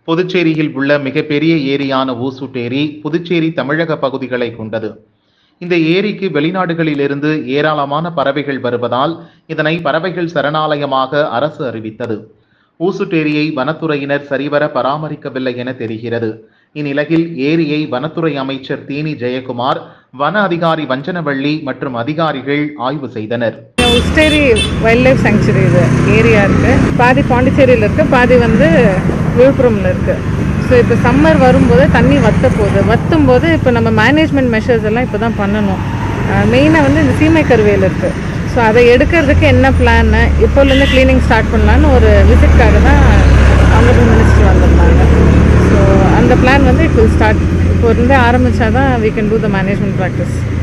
புதுச்சேரியில் உள்ள மிகப்பெரிய ஏரியான ஊசுட்டேரி புதுச்சேரி தமிழக பகுதிகளை கொண்டது இந்த ஏரிக்கு வெளிநாடுகளிலிருந்து ஏராளமான பறவைகள் வருவதால் இதனை பறவைகள் சரணாலயமாக அரசு அறிவித்தது ஊசுட்டேரியை வனத்துறையினர் சரிவர பராமரிக்கவில்லை என தெரிகிறது இந்நிலையில் ஏரியை வனத்துறை அமைச்சர் தீனி ஜெயக்குமார் வன அதிகாரி வஞ்சனவள்ளி மற்றும் அதிகாரிகள் ஆய்வு செய்தனர் உஸ்டேரி வைல்ட் லைஃப் சாங்சுரி இது ஏரியா இருக்கு பாதி பாண்டிச்சேரியில் இருக்கு பாதி வந்து விழுப்புரம்ல இருக்கு ஸோ இப்போ சம்மர் வரும்போது தண்ணி வத்த போகுது வத்தும் போது இப்போ நம்ம மேனேஜ்மெண்ட் மெஷர்ஸ் எல்லாம் இப்போ தான் பண்ணணும் மெயினாக வந்து இந்த சீமை கருவேல் இருக்கு ஸோ அதை எடுக்கிறதுக்கு என்ன பிளான் இப்போலேருந்து க்ளீனிங் ஸ்டார்ட் பண்ணலான்னு ஒரு விசிட்காக தான் ஆனரபிள் மினிஸ்டர் வந்திருந்தாங்க ஸோ அந்த பிளான் வந்து இட் வில் ஸ்டார்ட் இப்போ இருந்தே ஆரம்பிச்சா தான் we can do the management practice